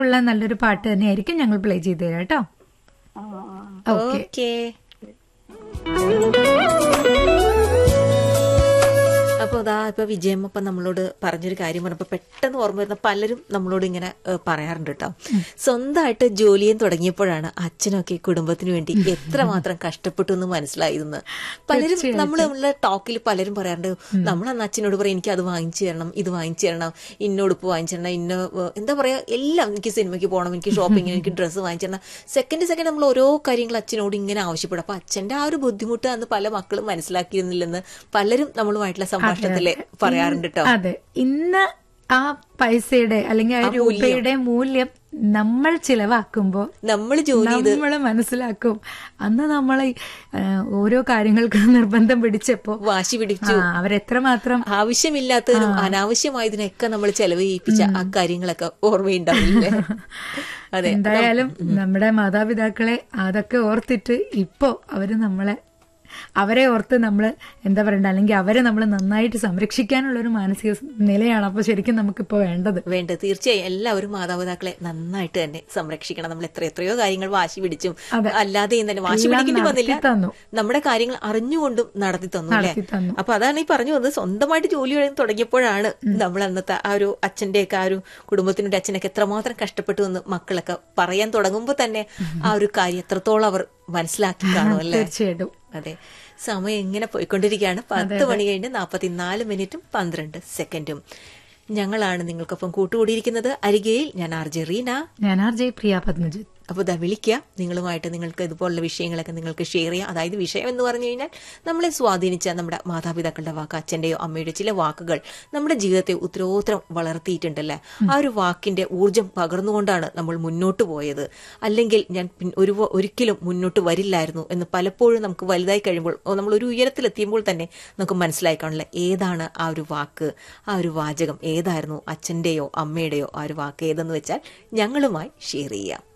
ഉള്ള നല്ലൊരു പാട്ട് തന്നെയായിരിക്കും ഞങ്ങൾ പ്ലേ ചെയ്ത് തരാം കേട്ടോ ആ, ആ. ഓക്കെ ഓക്കെ അപ്പോൾ അതാ ഇപ്പൊ വിജയമ്മ നമ്മളോട് പറഞ്ഞൊരു കാര്യം പറഞ്ഞപ്പോൾ പെട്ടെന്ന് ഓർമ്മ വരുന്ന പലരും നമ്മളോട് ഇങ്ങനെ ഏഹ്, പറയാറുണ്ട് കേട്ടോ സ്വന്തമായിട്ട് ജോലിയും തുടങ്ങിയപ്പോഴാണ് അച്ഛനൊക്കെ കുടുംബത്തിന് വേണ്ടി എത്രമാത്രം കഷ്ടപ്പെട്ടു എന്ന് മനസ്സിലായതെന്ന് പലരും നമ്മൾ നമ്മളുടെ ടോക്കിൽ പലരും പറയാറുണ്ട് നമ്മൾ അന്ന് അച്ഛനോട് പറയും എനിക്ക് അത് വാങ്ങിച്ചു തരണം ഇത് വാങ്ങിച്ചു തരണം ഇന്ന ഉടുപ്പ് വാങ്ങിച്ചു തരണം ഇന്ന ഏഹ്, എന്താ പറയാ എല്ലാം എനിക്ക് സിനിമയ്ക്ക് പോകണം എനിക്ക് ഷോപ്പിങ്ങിന് എനിക്ക് ഡ്രസ്സ് വാങ്ങിച്ചു തരണം സെക്കൻഡ് സെക്കൻഡ് നമ്മൾ ഓരോ കാര്യങ്ങൾ അച്ഛനോട് ഇങ്ങനെ ആവശ്യപ്പെടും അപ്പൊ അച്ഛന്റെ ആ ഒരു ബുദ്ധിമുട്ട് അന്ന് പല മക്കളും മനസ്സിലാക്കിയിരുന്നില്ലെന്ന് പലരും നമ്മളുമായിട്ടുള്ള സംഭാഷണത്തില് പറയാറുണ്ട് കേട്ടോ അതെ ഇന്ന് ആ പൈസയുടെ അല്ലെങ്കിൽ ആ രൂപയുടെ മൂല്യം നമ്മൾ ചിലവാക്കുമ്പോൾ നമ്മൾ ജോലി ചെയ്ത് നമ്മൾ മനസ്സിലാക്കും അന്ന് നമ്മൾ ഓരോ കാര്യങ്ങൾക്ക് നിർബന്ധം പിടിച്ചപ്പോ വാശി പിടിച്ചു ആ, അവരെത്രമാത്രം ആവശ്യമില്ലാത്തതിനും അനാവശ്യമായതിനൊക്കെ നമ്മൾ ചെലവ് ചെയ്യിപ്പിച്ച ആ കാര്യങ്ങളൊക്കെ ഓർമ്മയുണ്ടാവില്ലേ അതെ എന്തായാലും നമ്മുടെ മാതാപിതാക്കളെ അതൊക്കെ ഓർത്തിട്ട് ഇപ്പോ അവര് നമ്മളെ അവരെ ഓർത്ത് നമ്മൾ എന്താ പറയണ്ട അല്ലെങ്കിൽ അവരെ നമ്മൾ നന്നായിട്ട് സംരക്ഷിക്കാനുള്ള ഒരു മാനസിക നിലയാണ് അപ്പൊ ശരിക്കും നമുക്കിപ്പോ വേണ്ടത് വേണ്ട തീർച്ചയായും എല്ലാവരും മാതാപിതാക്കളെ നന്നായിട്ട് തന്നെ സംരക്ഷിക്കണം നമ്മൾ എത്ര എത്രയോ കാര്യങ്ങൾ വാശി പിടിച്ചും അതെ. അല്ലാതെയും തന്നെ വാശി എല്ലാം പിടിക്കേണ്ടി നടത്തി വന്നില്ല തന്നു. നമ്മുടെ കാര്യങ്ങൾ അറിഞ്ഞുകൊണ്ടും നടത്തി തന്നു അല്ലേ നടത്തി തന്നു. അപ്പൊ അതാണ് ഈ പറഞ്ഞു വന്നത് സ്വന്തമായിട്ട് ജോലി കഴിഞ്ഞ് തുടങ്ങിയപ്പോഴാണ് നമ്മൾ അന്നത്തെ ആ ഒരു അച്ഛന്റെയൊക്കെ ആ ഒരു കുടുംബത്തിനുടെ അച്ഛനൊക്കെ എത്രമാത്രം കഷ്ടപ്പെട്ടു എന്ന് മക്കളൊക്കെ പറയാൻ തുടങ്ങുമ്പോൾ തന്നെ ആ ഒരു കാര്യം എത്രത്തോളം അവർ മനസ്സിലാക്കി കാണും അല്ലേ തീർച്ചയായിട്ടും അതെ സമയം ഇങ്ങനെ പോയിക്കൊണ്ടിരിക്കുകയാണ് പത്ത് മണി കഴിഞ്ഞ് നാൽപ്പത്തിനാല് മിനിറ്റും പന്ത്രണ്ട് സെക്കൻഡും ഞങ്ങളാണ് നിങ്ങൾക്കൊപ്പം കൂട്ടുകൂടിയിരിക്കുന്നത് അരികയിൽ ഞാൻ ആർ ജെ റീന ഞാൻ ആർ ജെ പ്രിയ പത്മജിത്ത് അപ്പോൾ ഇതാ വിളിക്കുക നിങ്ങളുമായിട്ട് നിങ്ങൾക്ക് ഇതുപോലുള്ള വിഷയങ്ങളൊക്കെ നിങ്ങൾക്ക് ഷെയർ ചെയ്യാം അതായത് വിഷയം എന്ന് പറഞ്ഞു കഴിഞ്ഞാൽ നമ്മളെ സ്വാധീനിച്ച നമ്മുടെ മാതാപിതാക്കളുടെ വാക്ക് അച്ഛൻ്റെയോ അമ്മയുടെ ചില വാക്കുകൾ നമ്മുടെ ജീവിതത്തെ ഉത്തരോത്തരം വളർത്തിയിട്ടുണ്ടല്ലേ ആ ഒരു വാക്കിന്റെ ഊർജം പകർന്നുകൊണ്ടാണ് നമ്മൾ മുന്നോട്ട് പോയത് അല്ലെങ്കിൽ ഞാൻ പിൻ- ഒരു ഒരിക്കലും മുന്നോട്ട് വരില്ലായിരുന്നു എന്ന് പലപ്പോഴും നമുക്ക് വലുതായി കഴിയുമ്പോൾ ഓ, നമ്മൾ ഒരു ഉയരത്തിലെത്തിയുമ്പോൾ തന്നെ നമുക്ക് മനസ്സിലായി കാണില്ല ഏതാണ് ആ ഒരു വാക്ക് ആ ഒരു വാചകം ഏതായിരുന്നു അച്ഛൻ്റെയോ അമ്മയുടെയോ ആ ഒരു വാക്ക് ഏതെന്ന് വെച്ചാൽ ഞങ്ങളുമായി ഷെയർ ചെയ്യാം